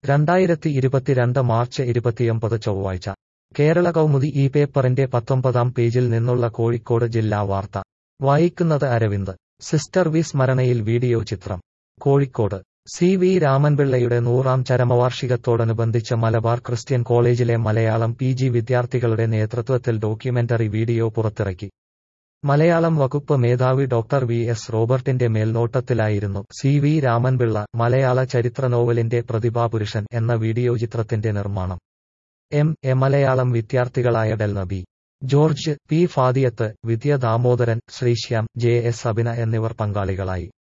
രണ്ടായിരത്തി ഇരുപത്തിരണ്ട് മാർച്ച് ഇരുപത്തിയൊമ്പത് ചൊവ്വാഴ്ച കേരള കൗമുദി ഈ പേപ്പറിന്റെ പത്തൊമ്പതാം പേജിൽ നിന്നുള്ള കോഴിക്കോട് ജില്ലാ വാർത്ത വായിക്കുന്നത് അരവിന്ദ് സിസ്റ്റർ വി സ്മരണയിൽ വീഡിയോ ചിത്രം കോഴിക്കോട് സി വി രാമൻപിള്ളയുടെ നൂറാം ചരമവാർഷികത്തോടനുബന്ധിച്ച് മലബാർ ക്രിസ്ത്യൻ കോളേജിലെ മലയാളം പി ജി വിദ്യാർത്ഥികളുടെ നേതൃത്വത്തിൽ ഡോക്യുമെന്ററി വീഡിയോ പുറത്തിറക്കി മലയാളം വകുപ്പ് മേധാവി ഡോക്ടർ വി എസ് റോബർട്ടിന്റെ മേൽനോട്ടത്തിലായിരുന്നു സി വി രാമൻപിള്ള മലയാള ചരിത്ര നോവലിന്റെ പ്രതിഭാപുരുഷൻ എന്ന വീഡിയോ ചിത്രത്തിന്റെ നിർമ്മാണം എം എ മലയാളം വിദ്യാർത്ഥികളായ Delna B George P Fadiyath Vidya Damodaran Sreesyam J S Abhina എന്നിവർ പങ്കാളികളായി